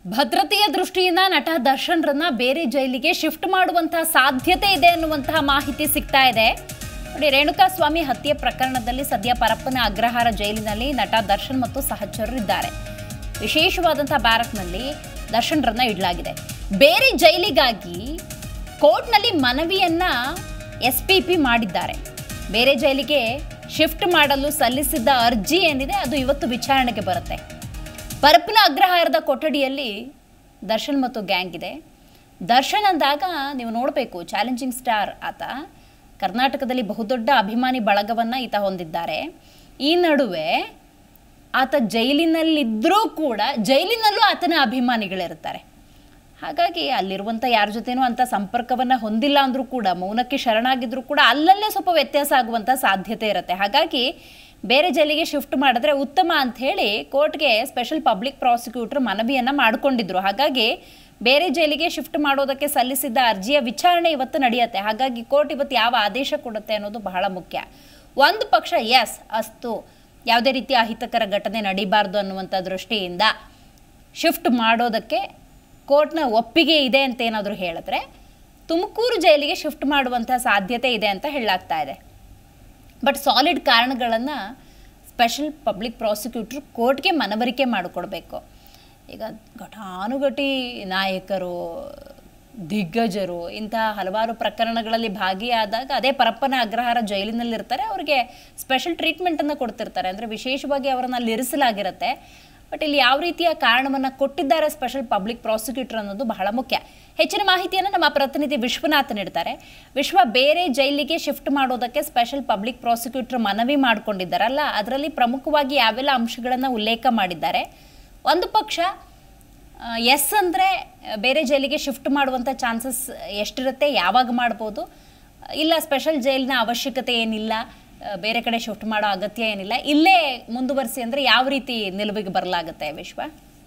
ಭದ್ರತೆಯ ದೃಷ್ಟಿಯಿಂದ ನಟ ದರ್ಶನ್ರನ್ನ ಬೇರೆ ಜೈಲಿಗೆ ಶಿಫ್ಟ್ ಮಾಡುವಂತಹ ಸಾಧ್ಯತೆ ಇದೆ ಅನ್ನುವಂತಹ ಮಾಹಿತಿ ಸಿಗ್ತಾ ಇದೆ ನೋಡಿ ರೇಣುಕಾಸ್ವಾಮಿ ಹತ್ಯೆ ಪ್ರಕರಣದಲ್ಲಿ ಸದ್ಯ ಪರಪ್ಪನ ಅಗ್ರಹಾರ ಜೈಲಿನಲ್ಲಿ ನಟ ದರ್ಶನ್ ಮತ್ತು ಸಹಚರರು ಇದ್ದಾರೆ ವಿಶೇಷವಾದಂತಹ ಬ್ಯಾರಕ್ನಲ್ಲಿ ದರ್ಶನ್ರನ್ನ ಇಡಲಾಗಿದೆ ಬೇರೆ ಜೈಲಿಗಾಗಿ ಕೋರ್ಟ್ನಲ್ಲಿ ಮನವಿಯನ್ನ ಎಸ್ ಪಿ ಪಿ ಮಾಡಿದ್ದಾರೆ ಬೇರೆ ಜೈಲಿಗೆ ಶಿಫ್ಟ್ ಮಾಡಲು ಸಲ್ಲಿಸಿದ್ದ ಅರ್ಜಿ ಏನಿದೆ ಅದು ಇವತ್ತು ವಿಚಾರಣೆಗೆ ಬರುತ್ತೆ ಪರಪ್ಪನ ಅಗ್ರಹಾರದ ಕೊಠಡಿಯಲ್ಲಿ ದರ್ಶನ್ ಮತ್ತು ಗ್ಯಾಂಗ್ ಇದೆ ದರ್ಶನ್ ಅಂದಾಗ ನೀವು ನೋಡಬೇಕು ಚಾಲೆಂಜಿಂಗ್ ಸ್ಟಾರ್ ಆತ ಕರ್ನಾಟಕದಲ್ಲಿ ಬಹುದೊಡ್ಡ ಅಭಿಮಾನಿ ಬಳಗವನ್ನು ಈತ ಹೊಂದಿದ್ದಾರೆ ಈ ನಡುವೆ ಆತ ಜೈಲಿನಲ್ಲಿದ್ದರೂ ಕೂಡ ಜೈಲಿನಲ್ಲೂ ಆತನ ಅಭಿಮಾನಿಗಳಿರ್ತಾರೆ ಹಾಗಾಗಿ ಅಲ್ಲಿರುವಂಥ ಯಾರ ಜೊತೆನೂ ಅಂಥ ಸಂಪರ್ಕವನ್ನು ಹೊಂದಿಲ್ಲ ಅಂದರೂ ಕೂಡ ಮೌನಕ್ಕೆ ಶರಣಾಗಿದ್ದರೂ ಕೂಡ ಅಲ್ಲಲ್ಲೇ ಸ್ವಲ್ಪ ವ್ಯತ್ಯಾಸ ಆಗುವಂಥ ಸಾಧ್ಯತೆ ಇರುತ್ತೆ ಹಾಗಾಗಿ ಬೇರೆ ಜೈಲಿಗೆ ಶಿಫ್ಟ್ ಮಾಡಿದ್ರೆ ಉತ್ತಮ ಅಂತ ಹೇಳಿ ಕೋರ್ಟ್ಗೆ ಸ್ಪೆಷಲ್ ಪಬ್ಲಿಕ್ ಪ್ರಾಸಿಕ್ಯೂಟರ್ ಮನವಿಯನ್ನು ಮಾಡಿಕೊಂಡಿದ್ರು ಹಾಗಾಗಿ ಬೇರೆ ಜೈಲಿಗೆ ಶಿಫ್ಟ್ ಮಾಡೋದಕ್ಕೆ ಸಲ್ಲಿಸಿದ್ದ ಅರ್ಜಿಯ ವಿಚಾರಣೆ ಇವತ್ತು ನಡೆಯುತ್ತೆ ಹಾಗಾಗಿ ಕೋರ್ಟ್ ಇವತ್ತು ಯಾವ ಆದೇಶ ಕೊಡುತ್ತೆ ಅನ್ನೋದು ಬಹಳ ಮುಖ್ಯ ಒಂದು ಪಕ್ಷ ಎಸ್ ಅಸ್ತು ಯಾವುದೇ ರೀತಿಯ ಅಹಿತಕರ ಘಟನೆ ನಡೀಬಾರ್ದು ಅನ್ನುವಂಥ ದೃಷ್ಟಿಯಿಂದ ಶಿಫ್ಟ್ ಮಾಡೋದಕ್ಕೆ ಕೋರ್ಟ್ನ ಒಪ್ಪಿಗೆ ಇದೆ ಅಂತ ಏನಾದರೂ ಹೇಳಿದ್ರೆ ತುಮಕೂರು ಜೈಲಿಗೆ ಶಿಫ್ಟ್ ಮಾಡುವಂಥ ಸಾಧ್ಯತೆ ಇದೆ ಅಂತ ಹೇಳಲಾಗ್ತಾ ಇದೆ ಬಟ್ ಸಾಲಿಡ್ ಕಾರಣಗಳನ್ನು ಸ್ಪೆಷಲ್ ಪಬ್ಲಿಕ್ ಪ್ರಾಸಿಕ್ಯೂಟ್ರು ಕೋರ್ಟ್ಗೆ ಮನವರಿಕೆ ಮಾಡಿಕೊಡ್ಬೇಕು ಈಗ ಘಟಾನುಘಟಿ ನಾಯಕರು ದಿಗ್ಗಜರು ಇಂತಹ ಹಲವಾರು ಪ್ರಕರಣಗಳಲ್ಲಿ ಭಾಗಿಯಾದಾಗ ಅದೇ ಪರಪ್ಪನ ಅಗ್ರಹಾರ ಜೈಲಿನಲ್ಲಿರ್ತಾರೆ ಅವರಿಗೆ ಸ್ಪೆಷಲ್ ಟ್ರೀಟ್ಮೆಂಟನ್ನು ಕೊಡ್ತಿರ್ತಾರೆ ಅಂದರೆ ವಿಶೇಷವಾಗಿ ಅವರನ್ನು ಅಲ್ಲಿ ಇರಿಸಲಾಗಿರುತ್ತೆ ಬಟ್ ಇಲ್ಲಿ ಯಾವ ರೀತಿಯ ಕಾರಣವನ್ನು ಕೊಟ್ಟಿದ್ದಾರೆ ಸ್ಪೆಷಲ್ ಪಬ್ಲಿಕ್ ಪ್ರಾಸಿಕ್ಯೂಟರ್ ಅನ್ನೋದು ಬಹಳ ಮುಖ್ಯ ಹೆಚ್ಚಿನ ಮಾಹಿತಿಯನ್ನು ನಮ್ಮ ಪ್ರತಿನಿಧಿ ವಿಶ್ವನಾಥ್ ನೀಡ್ತಾರೆ ವಿಶ್ವ ಬೇರೆ ಜೈಲಿಗೆ ಶಿಫ್ಟ್ ಮಾಡೋದಕ್ಕೆ ಸ್ಪೆಷಲ್ ಪಬ್ಲಿಕ್ ಪ್ರಾಸಿಕ್ಯೂಟರ್ ಮನವಿ ಮಾಡಿಕೊಂಡಿದ್ದಾರಲ್ಲ ಅದರಲ್ಲಿ ಪ್ರಮುಖವಾಗಿ ಯಾವೆಲ್ಲ ಅಂಶಗಳನ್ನು ಉಲ್ಲೇಖ ಮಾಡಿದ್ದಾರೆ ಒಂದು ಪಕ್ಷ ಎಸ್ ಅಂದರೆ ಬೇರೆ ಜೈಲಿಗೆ ಶಿಫ್ಟ್ ಮಾಡುವಂಥ ಚಾನ್ಸಸ್ ಎಷ್ಟಿರುತ್ತೆ ಯಾವಾಗ ಮಾಡ್ಬೋದು ಇಲ್ಲ ಸ್ಪೆಷಲ್ ಜೈಲಿನ ಅವಶ್ಯಕತೆ ಏನಿಲ್ಲ ಆ, ಬೇರೆ ಕಡೆ ಶಿಫ್ಟ್ ಮಾಡೋ ಅಗತ್ಯ ಏನಿಲ್ಲ ಇಲ್ಲೇ ಮುಂದುವರಿಸಿ ಅಂದರೆ ಯಾವ ರೀತಿ ನಿಲುವಿಗೆ ಬರಲಾಗುತ್ತೆ ವಿಶ್ವ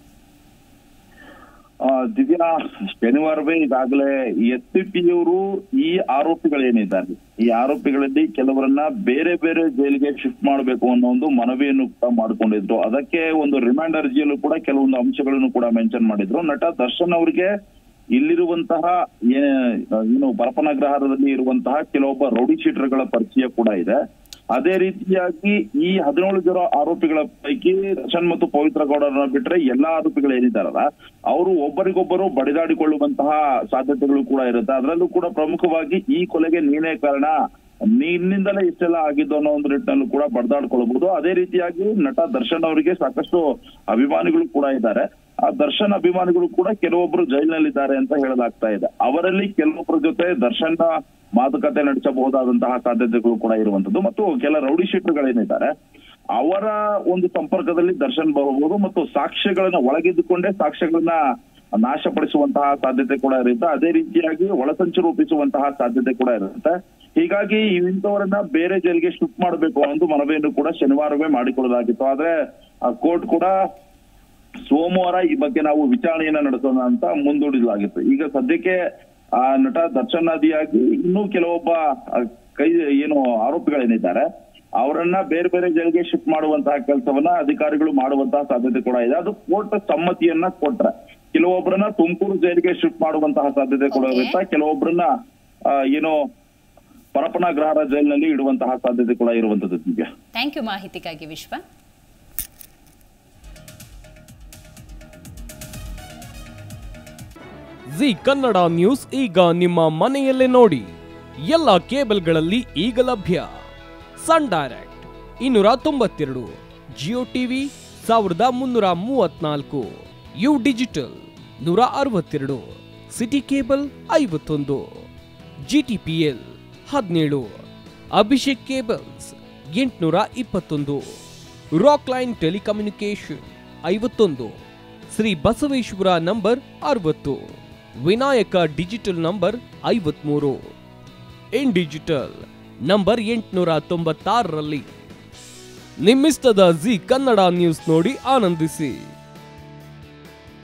ಆ, ದಿವ್ಯಾ ಶನಿವಾರವೇ ಈಗಾಗಲೇ ಎಸ್ ಪಿ ಪಿ ಅವರು ಈ ಆರೋಪಿಗಳೇನಿದ್ದಾರೆ ಈ ಆರೋಪಿಗಳಲ್ಲಿ ಕೆಲವರನ್ನ ಬೇರೆ ಬೇರೆ ಜೈಲಿಗೆ ಶಿಫ್ಟ್ ಮಾಡಬೇಕು ಅನ್ನೋ ಒಂದು ಮನವಿಯನ್ನು ಕೂಡ ಮಾಡ್ಕೊಂಡಿದ್ರು ಅದಕ್ಕೆ ಒಂದು ರಿಮೈಂಡ್ ಅರ್ಜಿಯಲ್ಲೂ ಕೂಡ ಕೆಲವೊಂದು ಅಂಶಗಳನ್ನು ಕೂಡ ಮೆನ್ಷನ್ ಮಾಡಿದ್ರು ನಟ ದರ್ಶನ್ ಅವರಿಗೆ ಇಲ್ಲಿರುವಂತಹ ಏ- ಏನು ಪರಪನಗ್ರಹಾರದಲ್ಲಿ ಇರುವಂತಹ ಕೆಲವೊಬ್ಬ ರೌಡಿ ಶೀಟರ್ಗಳ ಪರಿಚಯ ಕೂಡ ಇದೆ ಅದೇ ರೀತಿಯಾಗಿ ಈ ಹದಿನೇಳು ಜನ ಆರೋಪಿಗಳ ಪೈಕಿ ದರ್ಶನ್ ಮತ್ತು ಪವಿತ್ರ ಗೌಡರನ್ನ ಬಿಟ್ರೆ ಎಲ್ಲಾ ಆರೋಪಿಗಳು ಏನಿದ್ದಾರಲ್ಲ ಅವರು ಒಬ್ಬರಿಗೊಬ್ಬರು ಬಡಿದಾಡಿಕೊಳ್ಳುವಂತಹ ಸಾಧ್ಯತೆಗಳು ಕೂಡ ಇರುತ್ತೆ ಅದರಲ್ಲೂ ಕೂಡ ಪ್ರಮುಖವಾಗಿ ಈ ಕೊಲೆಗೆ ನೀನೇ ಕಾರಣ ನಿನ್ನಿಂದಲೇ ಇಷ್ಟೆಲ್ಲ ಆಗಿದ್ದು ಅನ್ನೋ ಒಂದು ನಿಟ್ಟಿನಲ್ಲೂ ಕೂಡ ಬಡ್ದಾಡ್ಕೊಳ್ಬಹುದು ಅದೇ ರೀತಿಯಾಗಿ ನಟ ದರ್ಶನ್ ಅವರಿಗೆ ಸಾಕಷ್ಟು ಅಭಿಮಾನಿಗಳು ಕೂಡ ಇದ್ದಾರೆ ಆ ದರ್ಶನ್ ಅಭಿಮಾನಿಗಳು ಕೂಡ ಕೆಲವೊಬ್ರು ಜೈಲಿನಲ್ಲಿದ್ದಾರೆ ಅಂತ ಹೇಳಲಾಗ್ತಾ ಇದೆ ಅವರಲ್ಲಿ ಕೆಲವೊಬ್ಬರ ಜೊತೆ ದರ್ಶನ್ನ ಮಾತುಕತೆ ನಡೆಸಬಹುದಾದಂತಹ ಸಾಧ್ಯತೆಗಳು ಕೂಡ ಇರುವಂತದ್ದು ಮತ್ತು ಕೆಲ ರೌಡಿ ಶೀಟರ್ಗಳೇನಿದ್ದಾರೆ ಅವರ ಒಂದು ಸಂಪರ್ಕದಲ್ಲಿ ದರ್ಶನ್ ಬರಬಹುದು ಮತ್ತು ಸಾಕ್ಷ್ಯಗಳನ್ನ ಒಳಗಿದ್ದುಕೊಂಡೇ ಸಾಕ್ಷ್ಯಗಳನ್ನ ನಾಶಪಡಿಸುವಂತಹ ಸಾಧ್ಯತೆ ಕೂಡ ಇರುತ್ತೆ ಅದೇ ರೀತಿಯಾಗಿ ಒಳಸಂಚು ರೂಪಿಸುವಂತಹ ಸಾಧ್ಯತೆ ಕೂಡ ಇರುತ್ತೆ ಹೀಗಾಗಿ ಇಂಥವರನ್ನ ಬೇರೆ ಜೈಲಿಗೆ ಶಿಫ್ಟ್ ಮಾಡಬೇಕು ಅನ್ನೋ ಮನವಿಯನ್ನು ಕೂಡ ಶನಿವಾರವೇ ಮಾಡಿಕೊಳ್ಳಲಾಗಿತ್ತು ಆದ್ರೆ ಕೋರ್ಟ್ ಕೂಡ ಸೋಮವಾರ ಈ ಬಗ್ಗೆ ನಾವು ವಿಚಾರಣೆಯನ್ನ ನಡೆಸೋಣ ಅಂತ ಮುಂದೂಡಲಾಗಿತ್ತು ಈಗ ಸದ್ಯಕ್ಕೆ ಆ ನಟ ದರ್ಶನ್ ಆದಿಯಾಗಿ ಇನ್ನೂ ಕೆಲವೊಬ್ಬ ಆ, ಕೈ ಏನು ಆರೋಪಿಗಳೇನಿದ್ದಾರೆ ಅವರನ್ನ ಬೇರೆ ಬೇರೆ ಜೈಲಿಗೆ ಶಿಫ್ಟ್ ಮಾಡುವಂತಹ ಕೆಲಸವನ್ನ ಅಧಿಕಾರಿಗಳು ಮಾಡುವಂತಹ ಸಾಧ್ಯತೆ ಕೂಡ ಇದೆ ಅದು ಕೋರ್ಟ್ ಸಮ್ಮತಿಯನ್ನ ಕೊಟ್ರೆ ಕೆಲವೊಬ್ಬರನ್ನ ತುಮಕೂರು ಜೈಲಿಗೆ ಶಿಫ್ಟ್ ಮಾಡುವಂತಹ ಸಾಧ್ಯತೆ ಕೂಡ Okay. ಇರುತ್ತೆ ಕೆಲವೊಬ್ಬರನ್ನ ಆ, ಏನು ಪರಪನಾಗ್ರಹಾರ ಜೈಲಿನಲ್ಲಿ ಇಡುವಂತಹ ಸಾಧ್ಯತೆ ಕೂಡ ಇರುವಂತದ್ದು ದಿವ್ಯಾ ಥ್ಯಾಂಕ್ ಯು ಮಾಹಿತಿಗಾಗಿ ವಿಶ್ವ ಜಿ ಕನ್ನಡ ನ್ಯೂಸ್ ಈಗ ನಿಮ್ಮ ಮನೆಯಲ್ಲೇ ನೋಡಿ ಎಲ್ಲ ಕೇಬಲ್ಗಳಲ್ಲಿ ಈಗ ಲಭ್ಯ ಸನ್ ಡೈರೆಕ್ಟ್ ಇನ್ನೂರ ತೊಂಬತ್ತೆರಡು ಜಿಯೋ ಟಿವಿ ಸಾವಿರದ ಮುನ್ನೂರ ಮೂವತ್ನಾಲ್ಕು ಯು ಡಿಜಿಟಲ್ ನೂರ ಅರವತ್ತೆರಡು ಸಿಟಿ ಕೇಬಲ್ ಐವತ್ತೊಂದು ಜಿ ಟಿ ಪಿ ಎಲ್ ಹದಿನೇಳು ಅಭಿಷೇಕ್ ಕೇಬಲ್ಸ್ ಎಂಟುನೂರ ಇಪ್ಪತ್ತೊಂದು ರಾಕ್ ಲೈನ್ ಟೆಲಿಕಮ್ಯುನಿಕೇಶನ್ ಐವತ್ತೊಂದು ಶ್ರೀ ಬಸವೇಶ್ವರ ನಂಬರ್ ಅರವತ್ತು ವಿನಾಯಕ ಡಿಜಿಟಲ್ ನಂಬರ್ ಐವತ್ಮೂರು ಇನ್ ಡಿಜಿಟಲ್ ನಂಬರ್ ಎಂಟುನೂರ ತೊಂಬತ್ತಾರರಲ್ಲಿ ನಿಮ್ಮಿಸ್ತದ ಜಿ ಕನ್ನಡ ನ್ಯೂಸ್ ನೋಡಿ ಆನಂದಿಸಿ